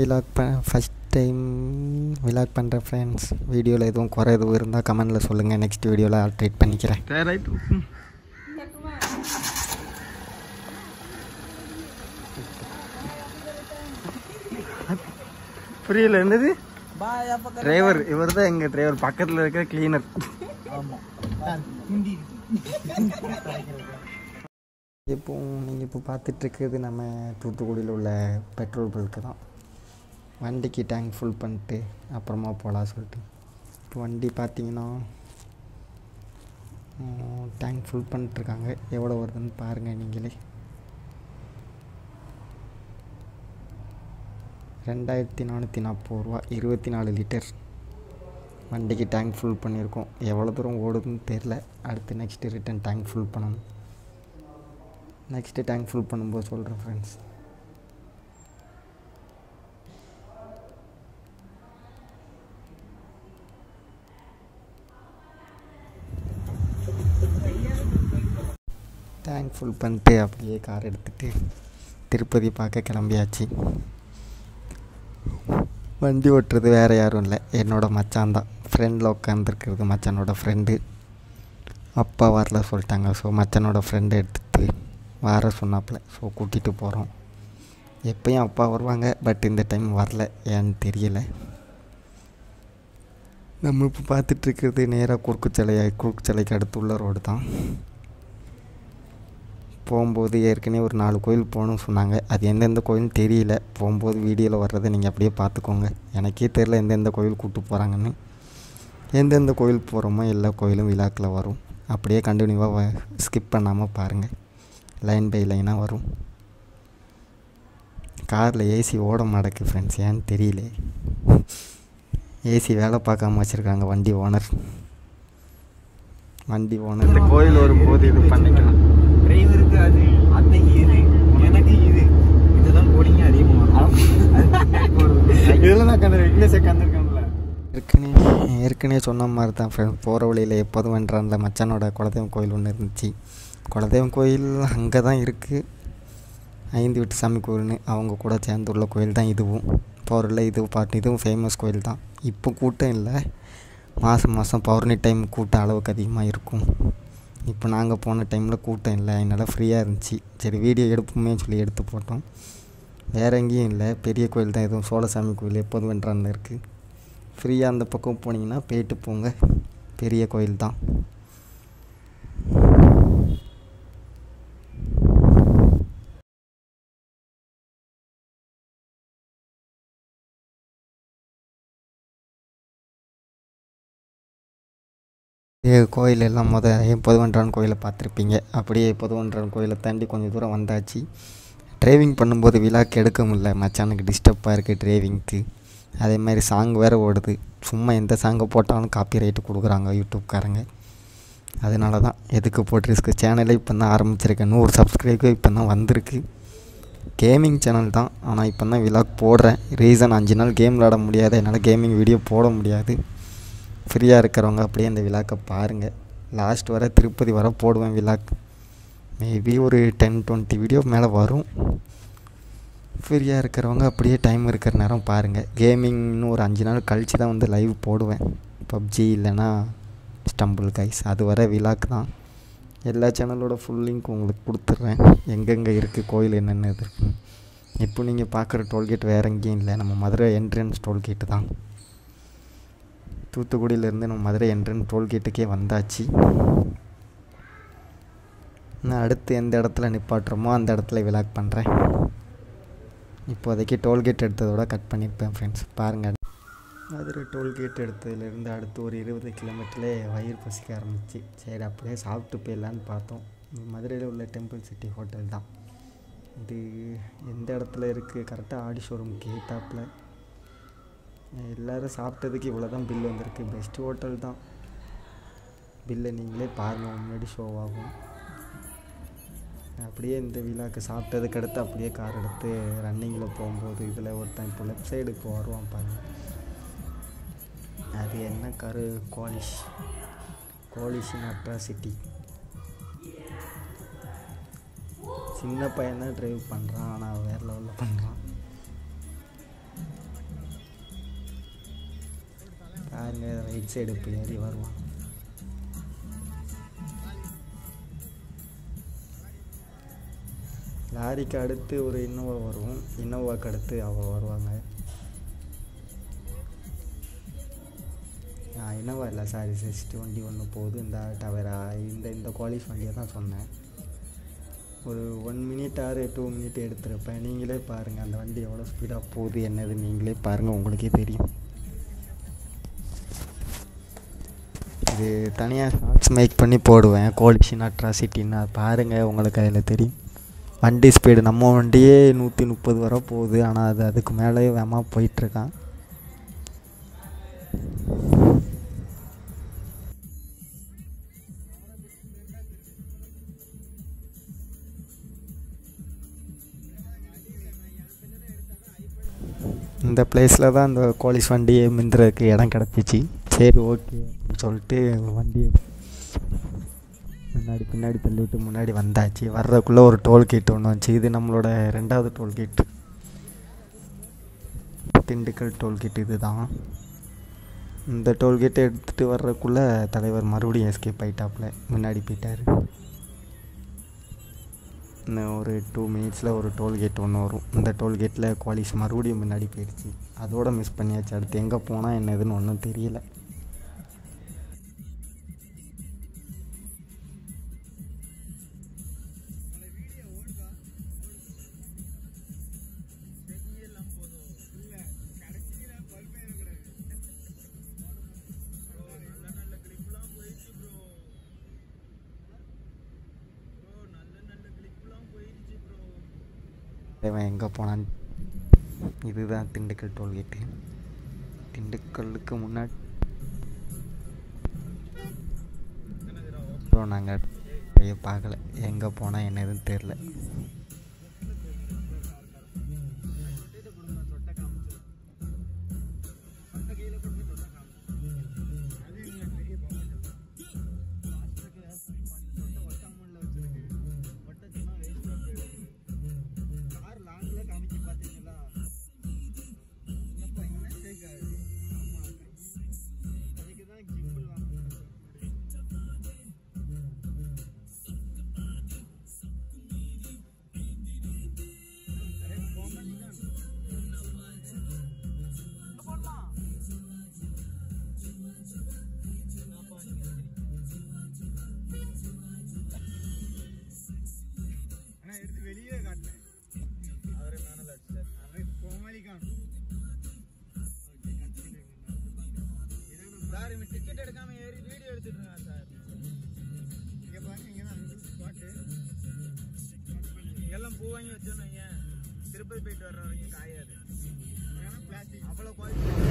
vlog ப first time vlog பண்ணுற friends வீடியோவில் எதுவும் குறை எதுவும் இருந்தால் கமெண்டில் சொல்லுங்கள் நெக்ஸ்ட் வீடியோவில் ஆல்ட்ரேட் பண்ணிக்கிறேன் ரைட் புரியல என்னது டிரைவர் இவர் தான் எங்க டிரைவர் பக்கத்துல இருக்க கிளீனர் இப்போ நீங்கள் இப்போ பார்த்துட்ருக்கிறது நம்ம தூத்துக்குடியில் உள்ள பெட்ரோல் பல்க்கு தான் வண்டிக்கு டேங்க் ஃபுல் பண்ணிட்டு அப்புறமா போகலாம் சொல்லிட்டு இப்போ வண்டி பார்த்தீங்கன்னா டேங்க் ஃபுல் பண்ணிட்டுருக்காங்க எவ்வளோ வருதுன்னு பாருங்கள் நீங்களே ரெண்டாயிரத்தி நானூற்றி நாற்பது ரூபா இருபத்தி நாலு லிட்டர் வண்டிக்கு டேங்க் ஃபுல் பண்ணியிருக்கோம் எவ்வளோ தூரம் ஓடுதுன்னு தெரில அடுத்து நெக்ஸ்ட்டு ரிட்டன் டேங்க் ஃபுல் பண்ணணும் நெக்ஸ்ட்டு டேங்க் ஃபுல் பண்ணும்போது சொல்கிறேன் ஃப்ரெண்ட்ஸ் டேங்க் ஃபுல் பண்ணிட்டு அப்படியே கார் எடுத்துகிட்டு திருப்பதி பார்க்க கிளம்பியாச்சு வண்டி ஓட்டுறது வேறு யாரும் இல்லை என்னோடய மச்சான் தான் ஃப்ரெண்டில் உட்காந்துருக்கிறது மச்சானோட ஃப்ரெண்டு அப்பா வரல சொல்லிட்டாங்க ஸோ மச்சானோட ஃப்ரெண்டு எடுத்துகிட்டு வர சொன்னாப்புல ஸோ கூட்டிகிட்டு போகிறோம் எப்பயும் அப்பா வருவாங்க பட் இந்த டைம் வரல ஏன்னு தெரியல நம்ம இப்போ பார்த்துட்ருக்கிறது நேராக குறுக்குச்சலை குறுக்குச்சலைக்கு அடுத்து உள்ள ரோடு தான் போகும்போது ஏற்கனவே ஒரு நாலு கோயில் போகணும்னு சொன்னாங்க அது எந்தெந்த கோயில்னு தெரியல போகும்போது வீடியோவில் வர்றதை நீங்கள் அப்படியே பார்த்துக்கோங்க எனக்கே தெரில எந்தெந்த கோயில் கூப்பிட்டு போகிறாங்கன்னு எந்தெந்த கோயில் போகிறோமோ எல்லா கோயிலும் விழாக்கில் வரும் அப்படியே கண்டினியூவாக ஸ்கிப் பண்ணாமல் பாருங்கள் லைன் பை லைனாக வரும் காரில் ஏசி ஓட மாட்டேக்கு ஃப்ரெண்ட்ஸ் ஏன்னு தெரியல ஏசி வேலை பார்க்காம வச்சுருக்காங்க வண்டி ஓனர் வண்டி ஓனர் இந்த கோயில் வரும்போது இது பண்ணிக்கலாம் டிரைவருக்கு அது அன்னைக்கு இது எனக்கு இது இதுதான் போடிங்க அதிகமாக இதுல நான் கண்டு விக்னேஷை கண்டிருக்கேன்ல ஏற்கனவே ஏற்கனவே சொன்ன மாதிரி தான் ஃப்ரெண்ட் போகிற வழியில் எப்போதும் வென்றான்ல மச்சானோட குலதெய்வம் கோயில் ஒன்று இருந்துச்சு குலதெய்வம் கோயில் அங்கே தான் இருக்குது ஐந்து வீட்டு சாமி கோயில்னு அவங்க கூட சேர்ந்து உள்ள கோயில் தான் இதுவும் போரில் இது பாட்டு இதுவும் ஃபேமஸ் கோயில் தான் இப்போ கூட்டம் இல்லை மாதம் மாதம் பௌர்ணமி டைம் கூட்டம் அளவுக்கு அதிகமாக இருக்கும் இப்போ நாங்கள் போன டைமில் கூட்டம் இல்லை அதனால் ஃப்ரீயாக இருந்துச்சு சரி வீடியோ எடுப்போமே சொல்லி எடுத்து போட்டோம் வேறு எங்கேயும் இல்லை பெரிய கோயில் தான் எதுவும் சோழசாமி கோயில் எப்போதும் வென்றான்னு இருக்குது ஃப்ரீயாக அந்த பக்கம் போனீங்கன்னா போயிட்டு போங்க பெரிய கோயில் தான் ஏ கோயில் எல்லாம் முத பொதுவன்றான் கோயிலை பார்த்துருப்பீங்க அப்படியே பொதுவன்றான் கோயிலை தாண்டி கொஞ்சம் தூரம் வந்தாச்சு டிரைவிங் பண்ணும்போது விழாக்கு எடுக்க முடியல மச்சானுக்கு டிஸ்டர்பாக இருக்குது டிரைவிங்க்கு அதே மாதிரி சாங் வேறு ஓடுது சும்மா எந்த சாங்கை போட்டாலும் காப்பி ரைட்டு கொடுக்குறாங்க யூடியூப்காரங்க அதனால தான் எதுக்கு போட்டு ரிஸ்க்கு சேனலே இப்போ தான் ஆரம்பிச்சிருக்கேன் நூறு சப்ஸ்கிரைபர் இப்போ தான் வந்திருக்கு கேமிங் சேனல் தான் ஆனால் இப்போ தான் விலாக் போடுறேன் ரீசன் அஞ்சு நாள் கேம் விளாட முடியாது என்னால் கேமிங் வீடியோ போட முடியாது ஃப்ரீயாக இருக்கிறவங்க அப்படியே அந்த விழாக்கை பாருங்கள் லாஸ்ட் வர திருப்பதி வர போடுவேன் விழாக் மேபி ஒரு டென் டுவெண்ட்டி வீடியோ மேலே வரும் ஃப்ரீயாக இருக்கிறவங்க அப்படியே டைம் இருக்கிற நேரம் பாருங்கள் கேமிங்னு ஒரு அஞ்சு நாள் கழித்து தான் வந்து லைவ் போடுவேன் பப்ஜி இல்லைன்னா ஸ்டம்பிள் கைஸ் அது வர விழாக்கு தான் எல்லா சேனலோட ஃபுல் லிங்க் உங்களுக்கு கொடுத்துட்றேன் எங்கெங்கே இருக்குது கோயில் என்னென்ன இது இருக்குன்னு இப்போ நீங்கள் பார்க்குற டோல்கேட் வேறு எங்கேயும் இல்லை நம்ம மதுரை என்ட்ரன்ஸ் டோல்கேட்டு தான் தூத்துக்குடியிலேருந்து நம்ம மதுரை என்ட்ரன்ஸ் டோல்கேட்டுக்கே வந்தாச்சு நான் அடுத்து எந்த இடத்துல நிப்பாட்டுறோமோ அந்த இடத்துல விலாக் பண்ணுறேன் இப்போதைக்கு டோல்கேட் எடுத்ததோட கட் பண்ணியிருப்பேன் ஃப்ரெண்ட்ஸ் பாருங்கள் மதுரை டோல்கேட் எடுத்ததுலேருந்து அடுத்து ஒரு இருபது கிலோமீட்டர்லேயே வயிறு பசிக்க ஆரம்பிச்சு சரி அப்படியே சாப்பிட்டு போயிடலான்னு பார்த்தோம் மதுரையில் உள்ள டெம்பிள் சிட்டி ஹோட்டல் தான் இது எந்த இடத்துல இருக்குது கரெக்டாக ஆடி ஷோரூம் கேட்டாப்பில் எல்லோரும் சாப்பிட்டதுக்கு இவ்வளோ தான் பில் வந்திருக்கு பெஸ்ட் ஹோட்டல் தான் பில்லை நீங்களே பாருங்கள் முன்னாடி ஷோ ஆகும் அப்படியே இந்த விழாக்கு சாப்பிட்டதுக்கு அடுத்து அப்படியே கார் எடுத்து ரன்னிங்கில் போகும்போது இதில் ஒருத்தன் இப்போ லெஃப்ட் சைடு இப்போ வருவான் பாருங்க அது என்ன காரு கோலிஷ் கோலிஷின் அட்ராசிட்டி சின்ன பையன் தான் ட்ரைவ் பண்ணுறான் ஆனால் வேறு லெவலில் பண்ணுறான் பாருங்க ரைட் சைடு இப்போ ஏறி வருவான் லாரிக்கு அடுத்து ஒரு இன்னோவா வரும் இன்னோவாக்கு அடுத்து அவ வருவாங்க இன்னோவா இல்லை சாரி சிக்ஸ்டி வண்டி ஒன்று போகுது இந்த டவரா இந்த இந்த குவாலிஸ் வண்டியை தான் சொன்னேன் ஒரு ஒன் மினிட் ஆறு டூ மினிட் எடுத்துருப்பேன் நீங்களே பாருங்கள் அந்த வண்டி எவ்வளோ ஸ்பீடாக போகுது என்னது நீங்களே பாருங்கள் உங்களுக்கே தெரியும் இது தனியாக ஷார்ட்ஸ் மேக் பண்ணி போடுவேன் கோலிஷன் அட்ராசிட்டின்னு அது பாருங்கள் உங்களுக்கு அதில் தெரியும் வண்டி ஸ்பீடு நம்ம வண்டியே நூற்றி முப்பது வர போகுது ஆனால் அது அதுக்கு மேலே வேகமாக போயிட்டுருக்கான் இந்த பிளேஸில் தான் இந்த கோலிஸ் வண்டியை மிந்துறதுக்கு இடம் கிடச்சிச்சு சரி ஓகே அப்படின்னு சொல்லிட்டு வண்டி முன்னாடி பின்னாடி தள்ளி விட்டு முன்னாடி வந்தாச்சு வர்றதுக்குள்ளே ஒரு டோல்கேட் ஒன்று வந்துச்சு இது நம்மளோட ரெண்டாவது டோல்கேட் திண்டுக்கல் டோல்கேட் இது தான் இந்த டோல்கேட்டை எடுத்துகிட்டு வர்றதுக்குள்ளே தலைவர் மறுபடியும் எஸ்கேப் ஆகிட்டாப்புல முன்னாடி போயிட்டார் இன்னும் ஒரு டூ மினிட்ஸில் ஒரு டோல்கேட் ஒன்று வரும் இந்த டோல்கேட்டில் குவாலிஸ் மறுபடியும் முன்னாடி போயிடுச்சு அதோட மிஸ் பண்ணியாச்சு அடுத்து எங்கே போனால் என்னதுன்னு ஒன்றும் தெரியல இவன் எங்கே போனான் இதுதான் திண்டுக்கல் டோல்கேட்டு திண்டுக்கல்லுக்கு முன்னாடி அப்புறம் நாங்கள் போய் பார்க்கல எங்கே போனால் என்ன எதுவும் தெரில வெளியே காட்டினேன் அவரை மேனல அடிச்சார் அவன் கோமாளி காணும் சார் இவன் டிக்கெட் எடுக்காம ஏறி வீடியோ எடுத்துட்டு இருக்கான் சார் இங்க பாருங்க இங்க தான் ஸ்பாட்டு எல்லாம் பூ வாங்கி வச்சோன்னு வையேன் திருப்பதி போயிட்டு வர்ற வரைக்கும் காயாது அவ்வளோ கோயில்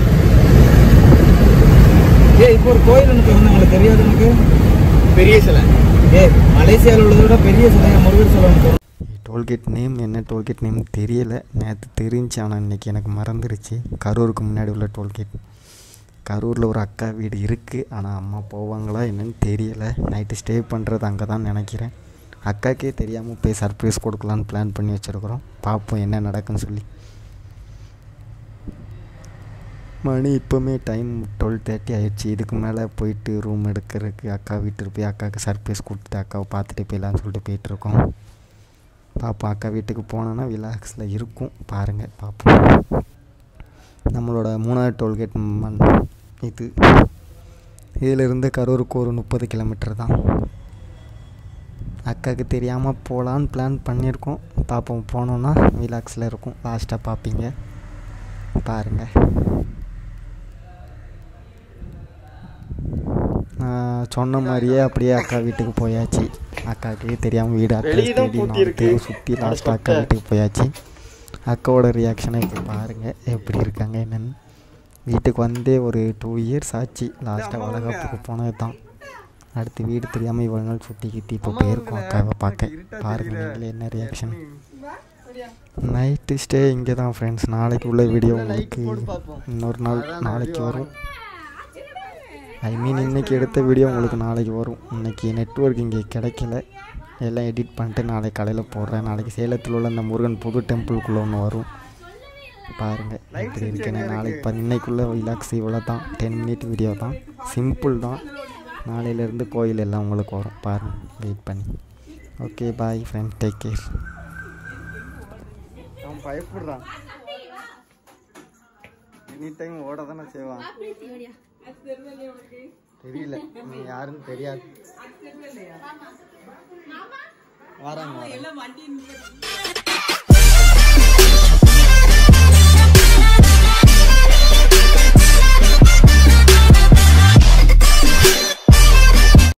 ஏய் இப்போ ஒரு கோயில் ஒன்று சொன்ன உங்களுக்கு தெரியாது உனக்கு பெரிய சிலை ஏய் மலேசியாவில் உள்ளதை விட பெரிய சிலை முருகர் சிலை ஒன்று டோல்கேட் நேம் என்ன டோல்கேட் நேம் தெரியல நேற்று தெரிஞ்சு ஆனால் இன்றைக்கி எனக்கு மறந்துருச்சு கரூருக்கு முன்னாடி உள்ள டோல்கேட் கரூரில் ஒரு அக்கா வீடு இருக்குது ஆனால் அம்மா போவாங்களா என்னன்னு தெரியல நைட்டு ஸ்டே பண்ணுறது அங்கே தான் நினைக்கிறேன் அக்காக்கே தெரியாமல் போய் சர்ப்ரைஸ் கொடுக்கலான்னு பிளான் பண்ணி வச்சுருக்குறோம் பார்ப்போம் என்ன நடக்குன்னு சொல்லி மணி இப்போவுமே டைம் டுவெல் தேர்ட்டி ஆயிடுச்சு இதுக்கு மேலே போயிட்டு ரூம் எடுக்கிறதுக்கு அக்கா வீட்டுக்கு போய் அக்காவுக்கு சர்ப்ரைஸ் கொடுத்துட்டு அக்காவை பார்த்துட்டு போயிடலான்னு சொல்லிட்டு போயிட்டுருக்கோம் பார்ப்போம் அக்கா வீட்டுக்கு போனோன்னா விலாக்ஸில் இருக்கும் பாருங்கள் பார்ப்போம் நம்மளோட மூணாவது டோல்கேட் மண் இது இதிலிருந்து கரூருக்கு ஒரு முப்பது கிலோமீட்டர் தான் அக்காவுக்கு தெரியாமல் போகலான்னு பிளான் பண்ணியிருக்கோம் பார்ப்போம் போனோன்னா விலாக்ஸில் இருக்கும் லாஸ்ட்டாக பார்ப்பீங்க பாருங்கள் நான் சொன்ன மாதிரியே அப்படியே அக்கா வீட்டுக்கு போயாச்சு அக்காவுக்கு தெரியாமல் வீடு அட்ரஸ் தேடி நாலு தெரு சுற்றி லாஸ்ட்டாக அக்கா வீட்டுக்கு போயாச்சு அக்காவோட ரியாக்ஷனை இப்போ பாருங்கள் எப்படி இருக்காங்க என்னென்னு வீட்டுக்கு வந்தே ஒரு டூ இயர்ஸ் ஆச்சு லாஸ்ட்டாக வளகாப்புக்கு போனது தான் அடுத்து வீடு தெரியாமல் இவ்வளோ நாள் சுற்றி கிட்டி இப்போ போயிருக்கோம் அக்காவை பார்க்க பாருங்கள் நீங்களே என்ன ரியாக்ஷன் நைட்டு ஸ்டே இங்கே தான் ஃப்ரெண்ட்ஸ் நாளைக்கு உள்ள வீடியோ உங்களுக்கு இன்னொரு நாள் நாளைக்கு வரும் ஐ மீன் இன்றைக்கி எடுத்த வீடியோ உங்களுக்கு நாளைக்கு வரும் இன்றைக்கி நெட்ஒர்க் இங்கே கிடைக்கல எல்லாம் எடிட் பண்ணிட்டு நாளைக்கு காலையில் போடுறேன் நாளைக்கு சேலத்தில் உள்ள அந்த முருகன் புது டெம்பிளுக்குள்ளே ஒன்று வரும் பாருங்கள் எப்படி இருக்குன்னு நாளைக்கு பாரு இன்னைக்குள்ள விலாக்ஸ் இவ்வளோ தான் டென் மினிட் வீடியோ தான் சிம்பிள் தான் நாளையிலேருந்து கோயில் எல்லாம் உங்களுக்கு வரும் பாருங்கள் வெயிட் பண்ணி okay bye friend take care அவன் பயப்படுறான் எனி டைம் ஓட தானே செய்வான் தெரியல நீ யாருன்னு தெரியாது வராங்க வராங்க